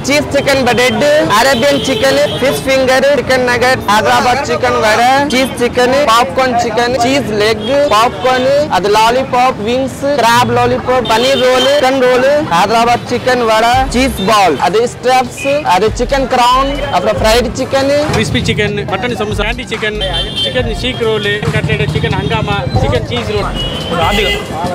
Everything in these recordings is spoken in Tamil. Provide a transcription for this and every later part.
சீஸ் சிக்கன் பட்டெட் Arabian chicken fish finger chicken nugget Hyderabad chicken vada cheese chicken popcorn chicken cheese leg popcorn அது lollipop wings crab lollipop paneer roll chicken roll Hyderabad chicken vada cheese ball அது ஸ்டப்ஸ் அது சிக்கன் கிரவுன் அப்புறம் fried chicken crispy chicken mutton samosa candy chicken chicken seekh roll cutlet chicken hungama chicken cheese roll ஆட்டு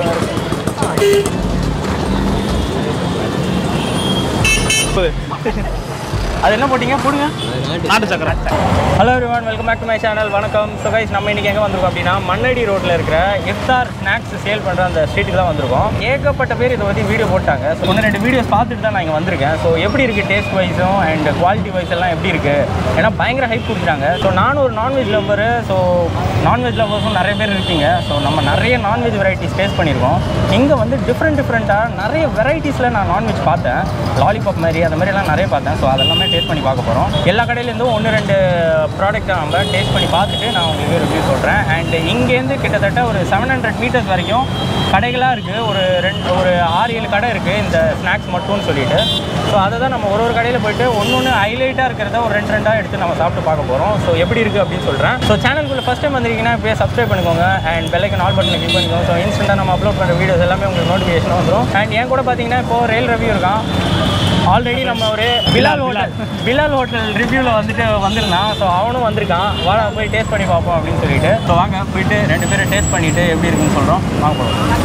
அது என்ன போட்டீங்க போடுங்க நாட்டு சக்கரை hello everyone welcome back to my channel வணக்கம் ஸோ கைஸ் நம்ம இன்னைக்கு எங்கே வந்திருக்கோம் அப்படின்னா மண்ணடி ரோட்டில் இருக்கிற இஃப்தார் ஸ்நாக்ஸ் சேல் பண்ணுற அந்த ஸ்ட்ரீட்டுக்கு தான் வந்திருக்கோம் ஏகப்பட்ட பேர் இதை பற்றி வீடியோ போட்டாங்க ஸோ ஒன்று ரெண்டு வீடியோஸ் பார்த்துட்டு தான் நான் இங்கே வந்திருக்கேன் ஸோ எப்படி இருக்குது டேஸ்ட் வைஸும் அண்ட் குவாலிட்டி வைஸ் எல்லாம் எப்படி இருக்குது ஏன்னா பயங்கர ஹைப் கொடுக்குறாங்க ஸோ நானும் ஒரு நான்வெஜ் லவ்வரு ஸோ நான்வெஜ் லவ்வர்ஸும் நிறைய பேர் இருக்கீங்க ஸோ நம்ம நிறைய நான்வெஜ் வெரைட்டிஸ் டேஸ்ட் பண்ணியிருக்கோம் இங்கே வந்து டிஃப்ரெண்ட் டிஃப்ரெண்ட்டாக நிறைய வெரைட்டிஸில் நான் நான்வெஜ் பார்த்தேன் லாலிபாப் மாதிரி அந்த மாதிரி எல்லாம் நிறைய பார்த்தேன் ஸோ அதெல்லாமே டேஸ்ட் பண்ணி பார்க்க போகிறோம் எல்லா கடையிலேருந்தும் ஒன்று ரெண்டு ப்ராடக்ட்டை நம்ம டேஸ்ட் பண்ணி பார்த்துட்டு நான் உங்களுக்கு ரிவ்யூ சொல்கிறேன் அண்ட் இங்கேருந்து கிட்டத்தட்ட ஒரு செவன் ஹண்ட்ரட் மீட்டர்ஸ் வரைக்கும் கடைகளாக இருக்குது ஒரு ரெண்டு ஒரு ஆறு ஏழு கடை இருக்குது இந்த ஸ்நாக்ஸ் மட்டும்னு சொல்லிட்டு ஸோ அதை தான் நம்ம ஒரு ஒரு கடையில் போயிட்டு ஒன்று ஒன்று ஹைலைட்டாக இருக்கிறத ஒரு ரெண்டு ரெண்டாக எடுத்து நம்ம சாப்பிட்டு பார்க்க போகிறோம் ஸோ எப்படி இருக்குது அப்படின்னு சொல்கிறேன் ஸோ சேனலுக்குள்ள ஃபஸ்ட் டைம் வந்திருக்கீங்கன்னா இப்போயே சப்ஸ்கிரைப் பண்ணிக்கோங்க அண்ட் பெல்லைக்கன் ஆல் பட்டனை கிளிக் பண்ணிக்கோங்க ஸோ இன்ஸ்டன்ட்டாக நம்ம அப்லோட் பண்ணுற வீடியோஸ் எல்லாமே உங்களுக்கு நோட்டிஃபிகேஷன் வந்துடும் அண்ட் என் கூட பார்த்தீங்கன்னா இப்போ ரயில் ரிவ்யூ இருக்கான் ஆல்ரெடி நம்ம ஒரு பிலால் ஹோட்டல் பிலால் ஹோட்டல் ரிவ்யூவில் வந்துட்டு வந்திருந்தான் ஸோ அவனும் வந்திருக்கான் வாடா போய் டேஸ்ட் பண்ணி பார்ப்போம் அப்படின்னு சொல்லிட்டு ஸோ வாங்க போயிட்டு ரெண்டு பேரும் டேஸ்ட் பண்ணிட்டு எப்படி இருக்குன்னு சொல்கிறோம் வாங்க போகிறோம்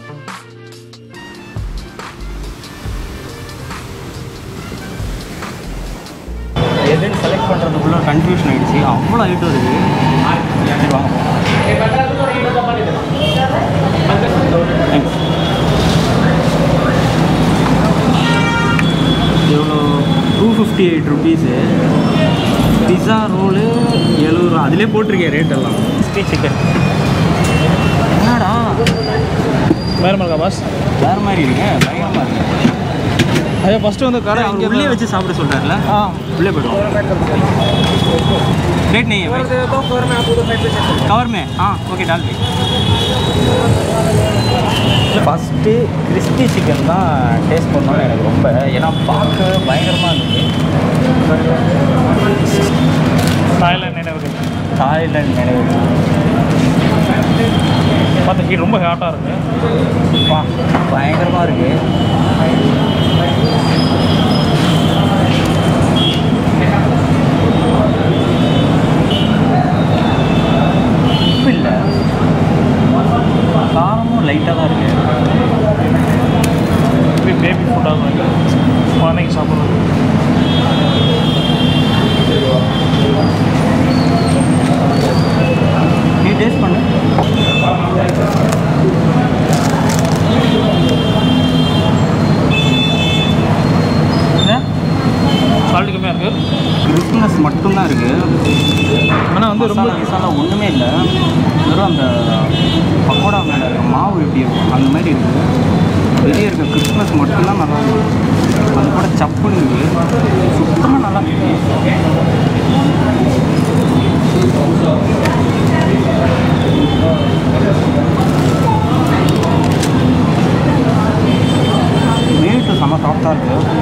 எதுன்னு செலக்ட் பண்ணுறதுக்குள்ள கன்ஃபியூஷன் ஆகிடுச்சு அவ்வளோ ஐட்டம் இருக்குது சரி வாங்க Thanks. எவ்வளோ two fifty eight rupees pizza roll எழுபது ரூபா அதிலே போட்டிருக்கேன் ரேட் எல்லாம் சிக்ஸ்டி சிக்கன் என்னடா வேறு மாதிரி பாஸ் வேறு மாதிரி இருக்கு பயங்கரமாக இருக்கு அதே ஃபஸ்ட்டு வந்து கடை அவர் உள்ளே வச்சு சாப்பிட சொல்கிறாருல ஆ உள்ளே போய்டும் रेट नहीं है भाई कवर में हाँ ओके डाल दी ஃபஸ்ட்டு கிறிஸ்பி சிக்கன் தான் டேஸ்ட் பண்ணணும்னு எனக்கு ரொம்ப ஏன்னா பார்க்க பயங்கரமாக இருந்துச்சு தாய்லாந்து நினைவு தாய்லாந்து நினைவு பார்த்து ஹீட் ரொம்ப ஹாட்டாக இருக்குது வா பயங்கரமாக இருக்குது உப்பு இல்லை காரமும் லைட்டாக தான் இருக்குது இது பேபி ஃபுட்டாக இருக்குது குழந்தைங்க சாப்பிட்றது நீ டேஸ்ட் பண்ணு சால்ட்டு கம்மியாக இருக்குது கிறிஸ்மஸ் மட்டும்தான் இருக்குது ஆனால் வந்து ரொம்ப மசாலா கிசாலா ஒன்றுமே இல்லை வெறும் அந்த பக்கோடா மேலே இருக்க மாவு எப்படி இருக்கும் அந்த மாதிரி இருக்குது வெளியே இருக்க கிறிஸ்மஸ் மட்டும்தான் நல்லா இருக்கு அது கூட சப்புன்னு இருக்குது சுத்தமாக நல்லா இருக்கு மீட்டு செம்ம சாஃப்டாக இருக்குது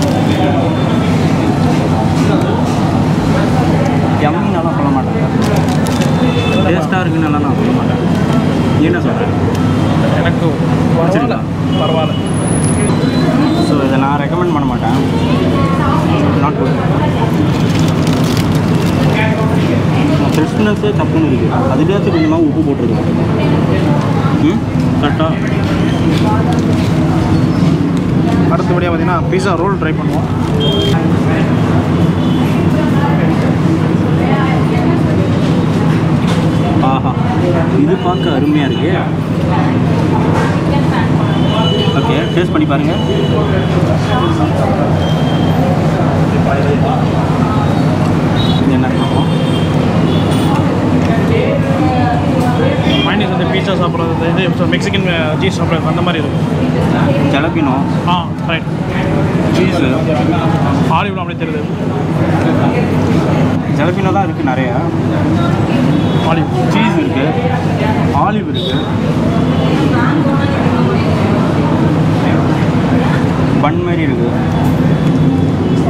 யம்மினெல்லாம் சொல்ல மாட்டேன் டேஸ்ட்டாக இருக்குன்னு நான் சொல்ல மாட்டேன் நீ என்ன சொல்கிறேன் எனக்கு பரவாயில்ல பரவாயில்ல ஸோ இதை நான் ரெக்கமெண்ட் பண்ண மாட்டேன் நாட் குட் ஃப்ரெஷ்னஸ்ஸே தப்புன்னு இருக்குது அதுலேயாச்சும் கொஞ்சமாக உப்பு போட்டிருக்கு ம் கரெக்டாக அடுத்தபடியாக பார்த்தீங்கன்னா பீஸா ரோல் ட்ரை பண்ணுவோம் ஆஹா இது பார்க்க அருமையாக இருக்கு ஓகே டேஸ்ட் பண்ணி பாருங்கள் இது என்ன பார்ப்போம் மைனஸ் வந்து பீஸா சாப்பிட்றது இது மெக்சிகன் சீஸ் சாப்பிட்றது அந்த மாதிரி இருக்கும் ஜலப்பினோ ஆ ரைட் சீஸு ஆலிவ்லாம் அப்படியே தெரியுது ஜலப்பினோ தான் இருக்குது நிறையா ஆலிவ் சீஸ் இருக்குது ஆலிவ் இருக்குது பன் மாதிரி இருக்குது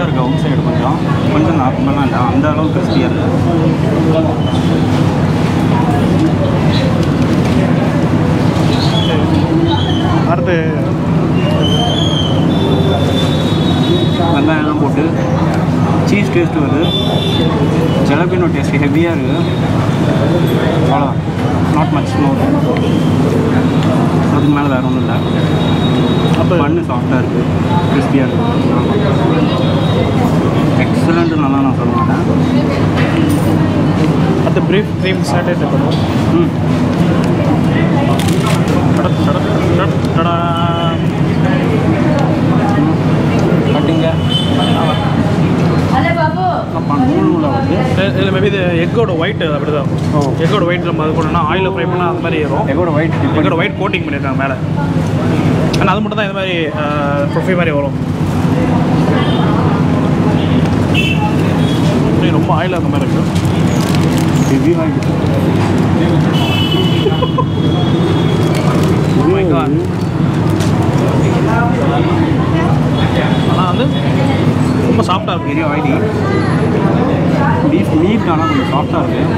கிறிஸ்பியாக இருக்குது அவுட் சைடு கொஞ்சம் கொஞ்சம் நார்மலாக இல்லை அந்த அளவுக்கு கிறிஸ்பியாக இருக்குது அடுத்து வெங்காயம்லாம் போட்டு சீஸ் டேஸ்ட் வருது ஜலபினோ டேஸ்ட் ஹெவியாக இருக்குது அவ்வளோ நாட் மச் நோ அதுக்கு மேலே வேறு ஒன்றும் இல்லை அப்போ பண்ணு சாஃப்டாக இருக்குது கிறிஸ்பியாக இருக்குது எக்ஸலண்ட்டு நல்லா நான் சொல்ல மாட்டேன் அடுத்து பிரீஃப் க்ரீம் சாட்டே பண்ணுவோம் ம் கட்டிங்க அப்பா நூல் வருது இதில் மேபி இது எக்கோட ஒயிட் அப்படி தான் ஓ. எக்கோட ஒயிட் நம்ம அது பண்ணோம்னா ஆயிலில் ஃப்ரை பண்ணால் அந்த மாதிரி ஏறும் எங்கோட ஒயிட் எக்கோட ஒயிட் கோட்டிங் பண்ணியிருக்காங்க மேலே ஆனால் அது மட்டும் தான் இந்த மாதிரி ப்ரொஃபி மாதிரி வரும் இது ரொம்ப ஆயில் அந்த மாதிரி இருக்குது ஹெவி ஆகிடுச்சு ஆனால் வந்து ரொம்ப சாஃப்டாக இருக்குது பெரிய ஆயிலி பீஃப் மீட் ஆனால் கொஞ்சம் சாஃப்டாக இருக்குது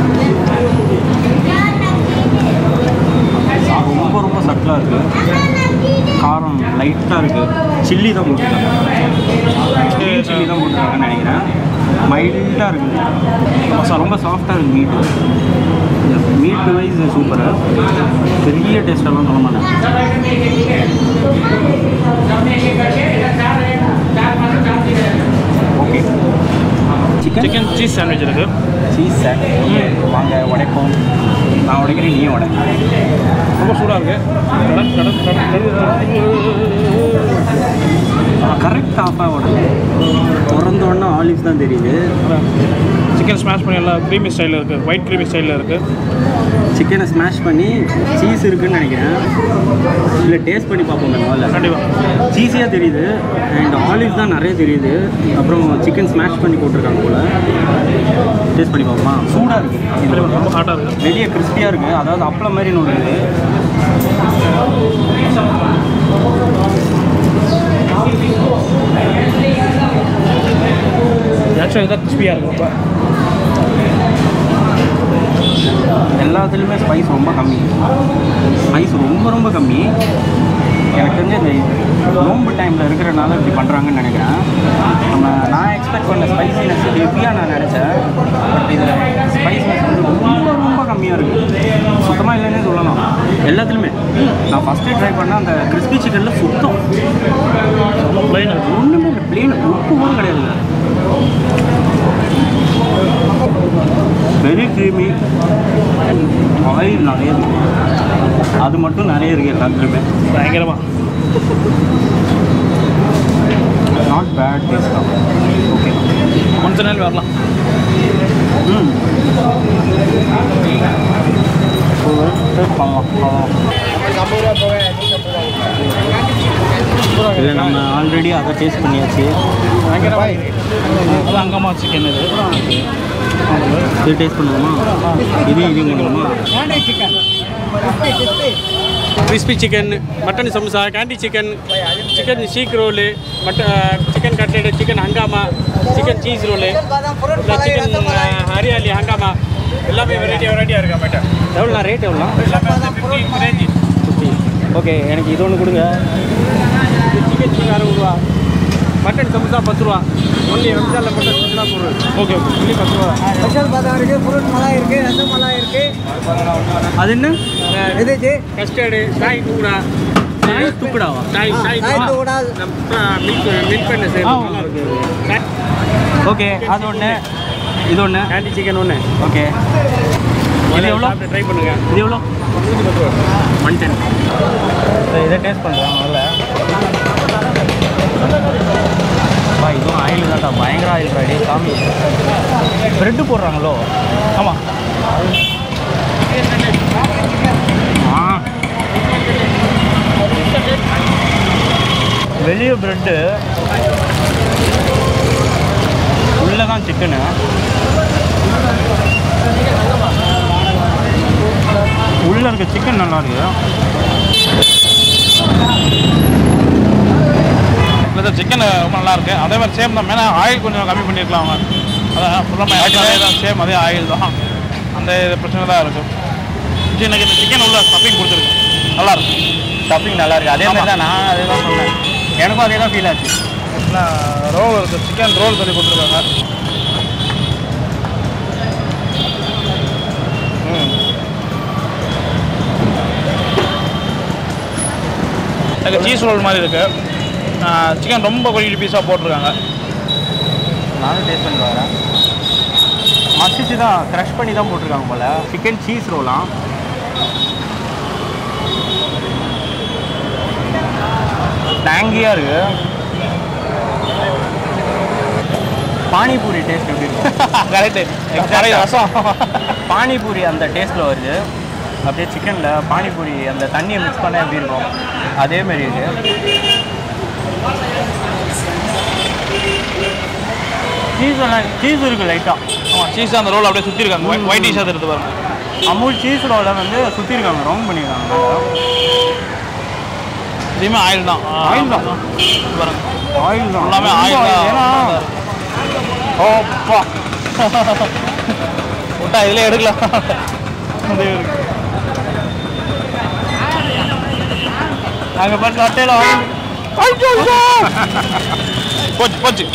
ரொம்ப ரொம்ப சட்டிலாக இருக்குது காரம் லைட்டாக இருக்குது சில்லி தான் போட்டுருக்காங்க கிரீன் சில்லி தான் போட்டுருக்காங்கன்னு நினைக்கிறேன் மைல்டாக இருக்குது மசா ரொம்ப சாஃப்டாக இருக்குது மீட்டு மீட் வைஸ் சூப்பரு பெரிய டேஸ்டெல்லாம் சொல்ல மாட்டேன் okay chicken chicken cheese sandwich இருக்குது சீஸ் சார் வாங்க உடைப்போம் நான் உடைக்கிறேன் நீ உடை ரொம்ப சூடாக இருக்குது கரெக்ட் ஆஃபாக உடை திறந்தோடனே ஆலிவ்ஸ் தான் தெரியுது சிக்கன் ஸ்மாஷ் பண்ணி எல்லாம் க்ரீமி ஸ்டைலில் இருக்குது ஒயிட் க்ரீமி ஸ்டைலில் இருக்குது சிக்கனை ஸ்மாஷ் பண்ணி சீஸ் இருக்குன்னு நினைக்கிறேன் இல்லை டேஸ்ட் பண்ணி பார்ப்போம் முதல்ல கண்டிப்பாக சீஸியாக தெரியுது அண்ட் ஆலிவ்ஸ் தான் நிறைய தெரியுது அப்புறம் சிக்கன் ஸ்மாஷ் பண்ணி போட்டிருக்காங்க போல் டேஸ்ட் பண்ணி பார்ப்போமா சூடாக இருக்குது ரொம்ப ஹாட்டாக இருக்குது வெளியே கிறிஸ்பியாக இருக்குது அதாவது அப்பளம் மாதிரி ஒன்று இருக்குது ஆக்சுவலாக இதான் கிறிஸ்பியாக இருக்கும் ரொம்ப எல்லாத்துலேயுமே ஸ்பைஸ் ரொம்ப கம்மி ஸ்பைஸ் ரொம்ப ரொம்ப கம்மி எனக்கு தெரிஞ்ச இந்த நோம்பு டைமில் இருக்கிறனால இப்படி பண்ணுறாங்கன்னு நினைக்கிறேன் நம்ம நான் எக்ஸ்பெக்ட் பண்ண ஸ்பைசினஸ் ஹெவியாக நான் நினச்சேன் பட் இதில் ஸ்பைஸ்னஸ் வந்து ரொம்ப ரொம்ப கம்மியாக இருக்குது சுத்தமாக இல்லைன்னே சொல்லலாம் எல்லாத்துலேயுமே நான் ஃபஸ்ட்டு ட்ரை பண்ண அந்த கிறிஸ்பி சிக்கனில் சுத்தம் ரொம்ப ப்ளைன் இருக்குது ஒன்றுமே இல்லை ப்ளேன் உப்பு கூட கிடையாது வெரி க்ரீமி ஆயில் நிறைய இருக்கு அது மட்டும் நிறைய இருக்குது எல்லாத்துலேயுமே பயங்கரமாக நாட் பேட் டேஸ்ட் தான் ஓகே கொஞ்ச நாள் வரலாம் ம் டேஸ்ட் பண்ணலாம் இல்லை நம்ம ஆல்ரெடி அதை டேஸ்ட் பண்ணியாச்சு அது அங்கம்மா சிக்கன் இது இது டேஸ்ட் பண்ணுவோமா இது இது பண்ணுவோமா crispy chicken mutton samosa candy chicken chicken seekh roll மட்ட chicken cutlet chicken hungama chicken cheese roll chicken hariyali hungama எல்லாமே வெரைட்டி வெரைட்டியாக இருக்கா மேட்டம் எவ்வளோண்ணா ரேட் எவ்வளோ எல்லாமே வந்து ஃபிஃப்டி ரேஞ்சு ஓகே எனக்கு இது ஒன்று கொடுங்க சிக்கன் சீக் அறுபது ரூபா மட்டன் சமோசா பத்து ரூபா ஒன்லி ரம்ஜானில் மட்டும் சுற்றுலா பொருள் ஓகே ஓகே ஒன்லி பத்து ரூபா ஸ்பெஷல் பாதாம் இருக்கு ஃப்ரூட் மலாய் இருக்கு ரசம் மலாய் இருக்கு அது என்ன இது ஜி கஸ்டர்டு சாய் தூடா சாய் துக்குடாவா சாய் சாய் சாய் தூடா மில்க் மில்க் பண்ண செய்வோம் நல்லா இருக்கு ஓகே அது ஒன்று இது ஒன்று கேண்டி சிக்கன் ஒன்று ஓகே இது எவ்வளோ ட்ரை பண்ணுங்க இது எவ்வளோ நூற்றி பத்து ரூபா ஒன் டென் இதை டேஸ்ட் பண்ணுறேன் முதல்ல அப்பா இதுவும் ஆயில் தான்டா பயங்கர ஆயில் ரெடி காமி ப்ரெட்டு போடுறாங்களோ ஆமாம் ஆ வெளியே ப்ரெட்டு உள்ளே தான் சிக்கனு உள்ளே இருக்க சிக்கன் நல்லா இருக்கு ப்ளஸ் சிக்கன் ரொம்ப நல்லா இருக்கு அதே மாதிரி சேம் தான் மேலே ஆயில் கொஞ்சம் கம்மி பண்ணியிருக்கலாம் அவங்க அதான் ஃபுல்லாக தான் சேம் அதே ஆயில் தான் அந்த இது பிரச்சனை தான் இருக்கு இது எனக்கு இந்த சிக்கன் உள்ள ஸ்டஃபிங் கொடுத்துருக்கு நல்லா இருக்கு ஸ்டஃபிங் நல்லா இருக்கு அதே மாதிரி தான் நான் அதே தான் சொன்னேன் எனக்கும் அதே தான் ஃபீல் ஆச்சு ரோல் இருக்குது சிக்கன் ரோல் சொல்லி கொடுத்துருக்காங்க எனக்கு சீஸ் ரோல் மாதிரி இருக்கு சிக்கன் ரொம்ப குட்டி பீஸாக போட்டிருக்காங்க நானும் டேஸ்ட் பண்ணி வரேன் மசிச்சு தான் க்ரஷ் பண்ணி தான் போட்டிருக்காங்க போல சிக்கன் சீஸ் ரோலாம் டேங்கியாக இருக்கு பானிபூரி டேஸ்ட் எப்படி இருக்கும் கரெக்டு கரெக்ட் ரசம் பானிபூரி அந்த டேஸ்ட்டில் வருது அப்படியே சிக்கனில் பானிபூரி அந்த தண்ணியை மிக்ஸ் பண்ண எப்படி இருக்கும் அதே மாதிரி இருக்கு சீஸ் எல்லாம் சீஸ் இருக்குது லைட்டாக ஆமாம் சீஸ் அந்த ரோல் அப்படியே சுற்றிருக்காங்க ஒயிட் ஒயிட் டீஷர்ட் எடுத்து பாருங்க அமுல் சீஸ் ரோலை வந்து சுற்றிருக்காங்க ரவுண்ட் பண்ணியிருக்காங்க நல்லா. இதுவுமே ஆயில் தான் Oil தான். இது பாருங்க ஆயில் தான் எல்லாமே ரொம்ப ஆயில் oil. ஏன்னா தான் ஓப்பா விட்டா இதில் எடுக்கலாம் அதே இருக்கு அங்கே பார்த்து சட்டையில் ஆயில் போச்சு போச்சு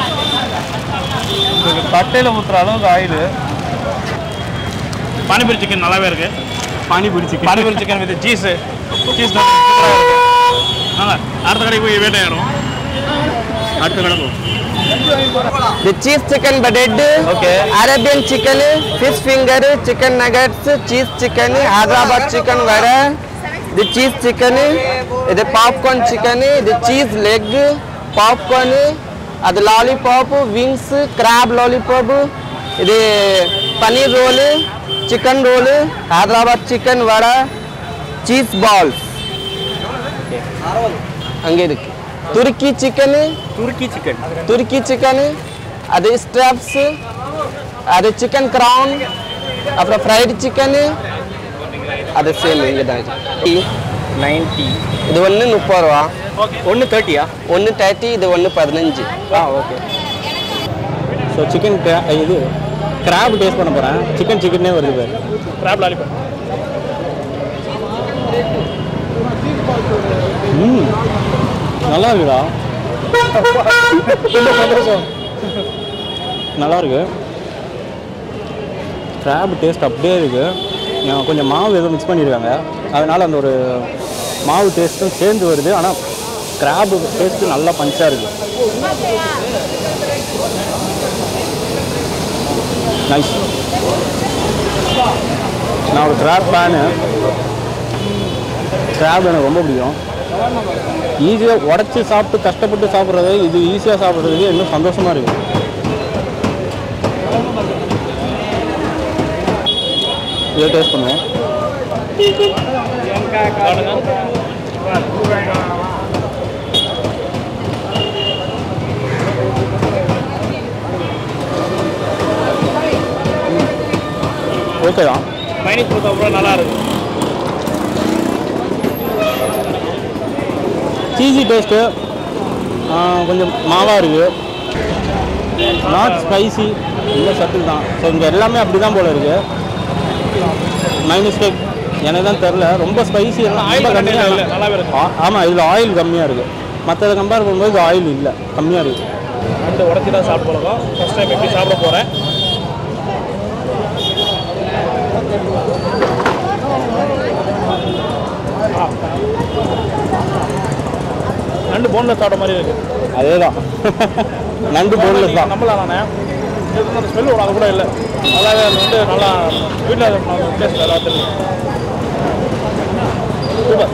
சட்டையில் ஊற்றுற அளவுக்கு ஆயில் பானிபூரி சிக்கன் நல்லாவே இருக்கு panipuri chicken panipuri chicken with cheese cheese நாங்க அடுத்த கடைக்கு போய் வேட்டையாடும் அடுத்த கடை போ The cheese chicken bread, Okay. Arabian chicken, fish finger, chicken nuggets, cheese chicken, Hyderabad chicken vada, the cheese chicken, the popcorn chicken, the cheese leg, popcorn, the lollipop, wings, crab lollipop, the paneer roll, chicken roll, Hyderabad chicken vada, cheese balls. அங்கே இருக்கு துருக்கி சிக்கனு துருக்கி சிக்கன் துருக்கி சிக்கனு அது ஸ்டப்ஸ் அது சிக்கன் க்ரௌன் அப்புறம் ஃப்ரைடு சிக்கனு அது சேம் இங்கே தான் இருக்கு. நைன்ட்டி இது ஒன்று முப்பது ரூபா ஒன்று தேர்ட்டியா ஒன்று தேர்ட்டி இது ஒன்று பதினஞ்சு ஆ ஓகே ஸோ சிக்கன் இது கிராப் டேஸ்ட் பண்ண போகிறேன் சிக்கன் சிக்கனே வருது பேர் கிராப் லாலிபாப் ம் நல்லா இருக்குடா ரொம்ப சந்தோஷம் நல்லா இருக்கு கிராப் டேஸ்ட் அப்படியே இருக்கு அஹ் கொஞ்சம் மாவு எதுவும் மிக்ஸ் பண்ணியிருக்காங்க அதனால அந்த ஒரு மாவு டேஸ்ட்டும் சேர்ந்து வருது ஆனால் கிராப் டேஸ்ட்டு நல்லா பஞ்சாக இருக்கு நைஸ் நான் ஒரு கிராப் ஃபேனு கிராப் எனக்கு ரொம்ப பிடிக்கும் ஈஸியாக உடச்சி சாப்பிட்டு கஷ்டப்பட்டு சாப்பிட்றது இது ஈஸியாக சாப்பிட்றதுக்கு இன்னும் சந்தோஷமாக இருக்குது இதை டேஸ்ட் பண்ணுவோம் ஓகே தான் மைனஸ் கொடுத்தா அப்புறம் நல்லா இருக்கு சீஸி டேஸ்ட்டு கொஞ்சம் மாவாக இருக்குது நாட் ஸ்பைசி இல்லை சட்டில் தான் ஸோ இங்கே எல்லாமே அப்படி தான் போல இருக்குது மை மிஸ்டேக் எனக்கு தான் தெரில ரொம்ப ஸ்பைசி எல்லாம் ஆயில் ரொம்ப கண்டிப்பாக கம்மியாக இல்லை நல்லாவே இருக்கு ஆமாம் இதில் ஆயில் கம்மியாக இருக்குது மற்றதை கம்பேர் பண்ணும்போது இது ஆயில் இல்லை கம்மியாக இருக்குது ரெண்டு உடச்சி தான் சாப்பிட்டு போகிறோம் ஃபஸ்ட் டைம் எப்படி சாப்பிட போகிறேன் நண்டு போனில் சாப்பிட்ட மாதிரி இருக்கு அதே தான் நண்டு போன்லெஸ் தான் நம்மளாம் தானே இது அந்த ஸ்மெல் அது கூட இல்லை நல்லாவே அது வந்து நல்லா வீட்டில் டேஸ்ட் நல்லா தெரியும் சூப்பர்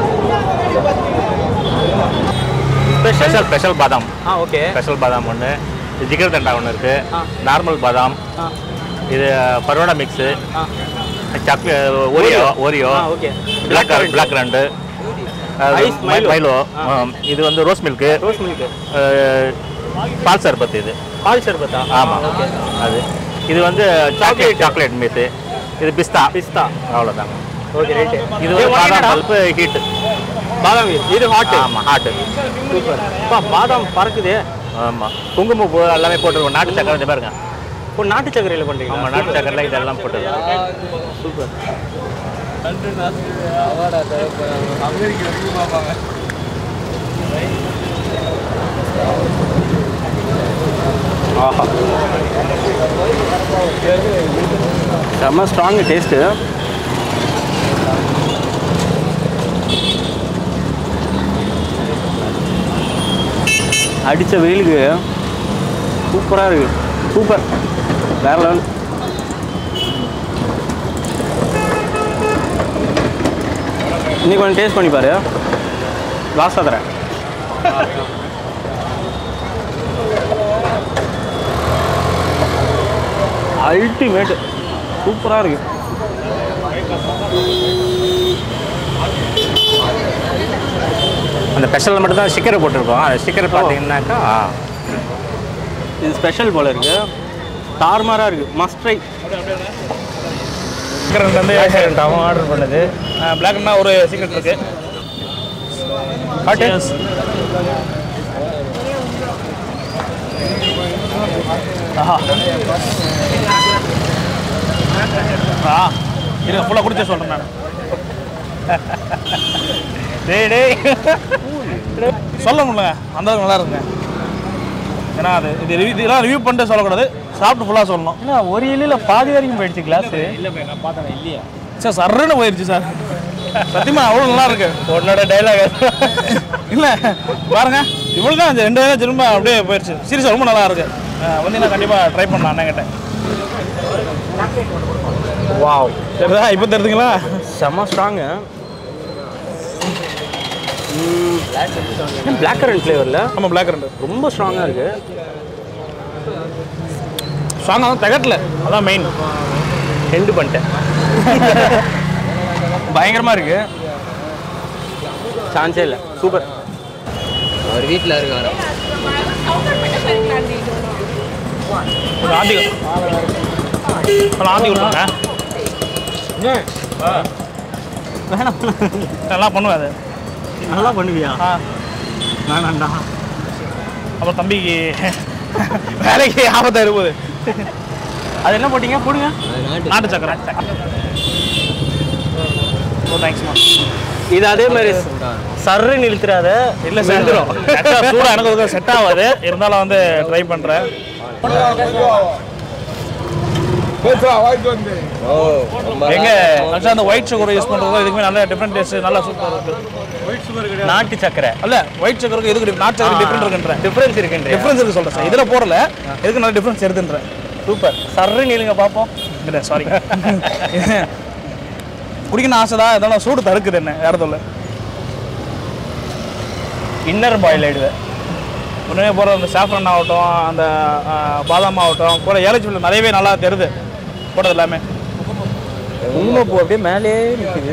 ஸ்பெஷல் ஸ்பெஷல் பாதாம் ஆ ஓகே ஸ்பெஷல் பாதாம் ஒன்று ஜிகர் தண்டா ஒன்று ஆ. இருக்குது நார்மல் பாதாம் ஆ இது பரோடா மிக்ஸு ஆ சாக்லே ஓரியோ ஓரியோ ஆ ஓகே பிளாக் பிளாக் ரெண்டு Ice Milo. மைலோ ஆ. இது வந்து ரோஸ் மில்க்கு ரோஸ் மில்க்கு பால் சர்பத் இது பால் சர்பத்தா ஆமாம் ஓகே அது இது வந்து சாக்லேட் சாக்லேட் மித்து இது பிஸ்தா பிஸ்தா அவ்வளோதான் ஓகே ரைட்டு இது வந்து பாதாம் பல்ப்பு ஹீட்டு பாதாம் வீல் இது ஹாட் ஆமாம் ஹாட்டு சூப்பர் அப்பா பாதாம் பறக்குது ஆமாம் குங்குமப்பூ எல்லாமே போட்டுருக்கோம் நாட்டு சக்கரை இந்த பாருங்க இப்போ நாட்டு சக்கரையில் பண்ணுறீங்களா ஆமாம் நாட்டு சக்கரையில் இதெல்லாம் போட்டுருக்கோம் சூப்பர் ஆஹா செம்ம ஸ்ட்ராங் டேஸ்ட்டு அடித்த வெயிலுக்கு சூப்பராக இருக்குது சூப்பர் வேற லெவல் இன்னைக்கு கொஞ்சம் டேஸ்ட் பண்ணி பாரு லாஸ்ட்டாக தரேன் அல்டிமேட் சூப்பராக இருக்கு அந்த ஸ்பெஷலில் மட்டும் தான் ஸ்டிக்கரை போட்டிருக்கோம் அந்த ஸ்டிக்கர் பார்த்தீங்கன்னாக்கா இது ஸ்பெஷல் போல இருக்கு தார்மாராக இருக்கு மஸ்ட் ட்ரை சீக்கிரம் வந்து அவன் ஆர்டர் பண்ணது பிளாக்னா ஒரு சீக்கிரம் இருக்கு Cheers. ஆஹா ஆ இருங்க ஃபுல்லாக குடிச்சே சொல்கிறேன் நான் டேய் டேய் சொல்ல முடியல அந்த அளவுக்கு நல்லா இருக்குங்க ஏன்னா அது இது ரிவ்யூ இதெல்லாம் ரிவ்யூ பண்ணிட்டு சொல்லக்கூடாது சாப்பிட்டு ஃபுல்லாக சொல்லணும் ஏன்னா ஒரு இலையில பாதி வரைக்கும் போயிடுச்சு கிளாஸ் சார் சர்றன்னு போயிடுச்சு சார் சத்தியமா அவ்வளோ நல்லா இருக்கு உன்னோட டைலாக் இல்லை பாருங்க இவ்வளோ தான் ரெண்டு வேலை திரும்ப அப்படியே போயிடுச்சு சீரியஸாக ரொம்ப நல்லா இருக்கு அஹ் வந்தீங்கன்னா கண்டிப்பாக ட்ரை பண்ணலாம் அண்ணன் கிட்ட வாவ் சரிதா இப்போ தெரிஞ்சுங்களா செம்ம ஸ்ட்ராங்கு பிளாக் கரண்ட் ஃப்ளேவரில் ஆமாம் பிளாக் ரெண்டு ரொம்ப ஸ்ட்ராங்காக இருக்கு ஸ்ட்ராங்காக தான் தகட்டில் அதான் மெயின் ஹெண்டு பண்ணிட்டேன் பயங்கரமாக இருக்கு சான்ஸே இல்லை சூப்பர் அவர் வீட்டில் இருக்காரு கொஞ்சம் ஆந்தி கொஞ்சம் ஆந்தி விட்டுருங்க வேணாம் நல்லா பண்ணுவேன் அது நல்லா பண்ணுவியா ஆ வேணாண்டா அப்புறம் தம்பிக்கு வேலைக்கு ஆபத்தாக இருக்குது அது என்ன போட்டீங்க போடுங்க நாட்டு சக்கரை ஓ தேங்க்ஸ்மா இது அதே மாதிரி சர்ன்னு இழுத்துறாத இல்லை சார் சூடாக எனக்கு செட் ஆகாது இருந்தாலும் வந்து ட்ரை பண்ணுறேன் எங்க ஆக்சுவலாக அந்த ஒயிட் சுகர் யூஸ் பண்ணுறதோ இதுக்குமே நல்ல டிஃப்ரெண்ட் டேஸ்ட் நல்லா சூப்பராக இருக்கு நாட்டு சக்கரை அல்ல ஒயிட் சுகருக்கு இதுக்கு different- நாட்டு சக்கரை டிஃப்ரெண்ட் இருக்குன்றேன் டிஃப்ரென்ஸ் இருக்குன்ற டிஃப்ரென்ஸ் இருக்கு சொல்கிறேன் சார் இதில் போடல எதுக்கு நல்ல டிஃப்ரென்ஸ் எடுத்துன்றேன் சூப்பர் சர்ன்னு இழுங்க பார்ப்போம் இல்லை சாரி குடிக்கணும் ஆசை தான் இருந்தாலும் சூடு தடுக்குது என்ன வேறு சொல்ல இன்னர் பாயில் ஆயிடுவேன் உடனே போகிற அந்த சாஃப்ரன் ஆகட்டும் அந்த ஆ, பாதாம் ஆகட்டும் கூட ஏலச்சி நிறையவே நல்லா தெரியுது போட்டது எல்லாமே குங்குமப்பூ அப்படியே மேலேயே நிற்குது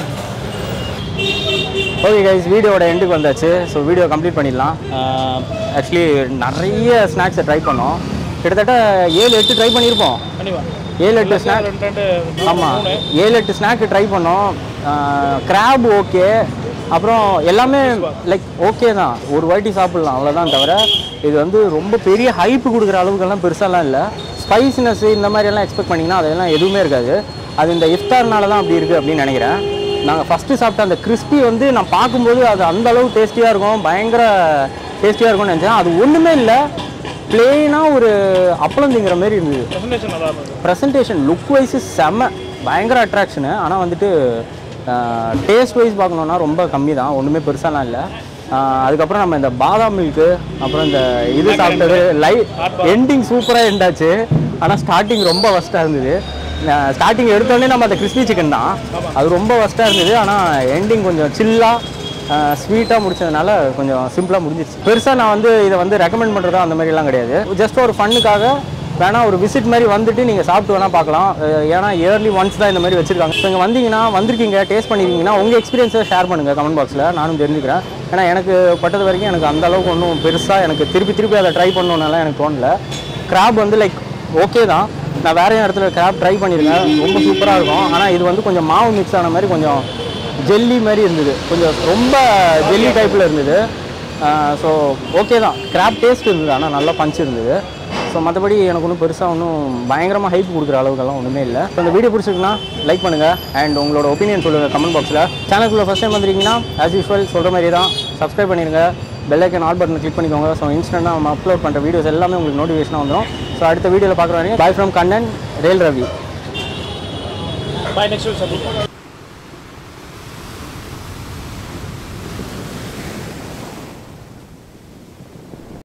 ஓகே கைஸ் வீடியோட எண்டுக்கு வந்தாச்சு ஸோ வீடியோ கம்ப்ளீட் பண்ணிடலாம் ஆக்சுவலி நிறைய ஸ்நாக்ஸை ட்ரை பண்ணோம் கிட்டத்தட்ட ஏழு எட்டு ட்ரை பண்ணியிருப்போம் கண்டிப்பாக ஏழு எட்டு ஸ்நாக் ரெண்டு ரெண்டு ஆமாம் ஏழு எட்டு ஸ்நாக்கு ட்ரை பண்ணோம் கிராப் ஓகே அப்புறம் எல்லாமே லைக் ஓகே தான் ஒரு வாட்டி சாப்பிட்லாம் அவ்வளோதான் தவிர இது வந்து ரொம்ப பெரிய ஹைப்பு கொடுக்குற அளவுக்கெல்லாம் பெருசாலாம் இல்லை ஸ்பைசினஸ் இந்த மாதிரியெல்லாம் எக்ஸ்பெக்ட் பண்ணிங்கன்னா அதெல்லாம் எதுவுமே இருக்காது அது இந்த இஃப்தார்னால தான் அப்படி இருக்குது அப்படின்னு நினைக்கிறேன் நாங்கள் ஃபஸ்ட்டு சாப்பிட்ட அந்த கிறிஸ்பி வந்து நான் பார்க்கும்போது அது அந்த அளவு டேஸ்டியாக இருக்கும் பயங்கர டேஸ்டியாக இருக்கும்னு நினச்சேன் அது ஒன்றுமே இல்லை பிளெயினாக ஒரு அப்பளம் திங்கிற மாதிரி இருந்தது ப்ரெசன்டேஷன் நல்லா இருந்தது ப்ரெசன்டேஷன் லுக் வைஸ் செம்ம பயங்கர அட்ராக்ஷனு ஆனால் வந்துட்டு டேஸ்ட் வைஸ் பார்க்கணுன்னா ரொம்ப கம்மி தான் ஒன்றுமே பெருசாலாம் இல்லை அதுக்கப்புறம் நம்ம இந்த பாதாம் மில்க்கு அப்புறம் இந்த இது சாப்பிட்டது லை எண்டிங் சூப்பராக எண்டாச்சு ஆனால் ஸ்டார்டிங் ரொம்ப ஒஸ்ட்டாக இருந்தது ஸ்டார்டிங் எடுத்தோடனே நம்ம அந்த கிறிஸ்பி சிக்கன் தான் அது ரொம்ப ஒஸ்ட்டாக இருந்தது ஆனால் எண்டிங் கொஞ்சம் சில்லாக ஸ்வீட்டாக முடிச்சதுனால கொஞ்சம் சிம்பிளாக முடிஞ்சிருச்சு பெருசாக நான் வந்து இதை வந்து ரெக்கமெண்ட் பண்ணுறதா அந்த மாதிரிலாம் கிடையாது ஜஸ்ட் ஒரு ஃபன்னுக்காக வேணா ஒரு விசிட் மாதிரி வந்துட்டு நீங்கள் சாப்பிட்டு வேணால் பார்க்கலாம் அஹ் ஏன்னா இயர்லி ஒன்ஸ் தான் இந்த மாதிரி வச்சிருக்காங்க இப்போ இங்கே வந்தீங்கன்னா வந்திருக்கீங்க டேஸ்ட் பண்ணிருக்கீங்கன்னா உங்கள் எக்ஸ்பீரியன்ஸை ஷேர் பண்ணுங்கள் கமெண்ட் பாக்ஸில் நானும் தெரிஞ்சுக்கிறேன் ஏன்னா எனக்கு பட்டது வரைக்கும் எனக்கு அந்த அளவுக்கு ஒன்றும் பெருசாக எனக்கு திருப்பி திருப்பி அதை ட்ரை பண்ணணுன்னாலாம் எனக்கு தோணல கிராப் வந்து லைக் ஓகே தான் நான் வேற இடத்துல கிராப் ட்ரை பண்ணியிருக்கேன் ரொம்ப சூப்பராக இருக்கும் ஆனால் இது வந்து கொஞ்சம் மாவு மிக்ஸ் ஆன மாதிரி கொஞ்சம் ஜெல்லி மாதிரி இருந்தது கொஞ்சம் ரொம்ப ஜெல்லி டைப்பில் இருந்தது ஸோ ஓகே தான் கிராப் டேஸ்ட் இருந்தது ஆனால் நல்லா பஞ்ச் இருந்தது ஸோ மற்றபடி எனக்கு ஒன்றும் பெருசாக ஒன்றும் பயங்கரமாக ஹைப் கொடுக்குற அளவுக்கெல்லாம் ஒன்றுமே இல்லை ஸோ இந்த வீடியோ பிடிச்சிருக்குன்னா லைக் பண்ணுங்கள் அண்ட் உங்களோட ஒப்பீனியன் சொல்லுங்கள் கமெண்ட் பாக்ஸில் சேனலுக்குள்ளே ஃபஸ்ட் டைம் வந்திருக்கீங்கன்னா ஆஸ் யூஸ்வல் சொல்கிற மாதிரி தான் சப்ஸ்கிரைப் பண்ணிடுங்க பெல் ஐக்கன் ஆல் பட்டனை கிளிக் பண்ணிக்கோங்க ஸோ இன்ஸ்டன்ட்டாக நம்ம அப்லோட் பண்ணுற வீடியோஸ் எல்லாமே உங்களுக்கு நோட்டிஃபிகேஷனாக வந்துடும் ஸோ அடுத்த வீடியோவில் பார்க்குற வரைக்கும் பாய் ஃப்ரம் கண்ணன் ரேல் ரவி பாய் நெக்ஸ்ட்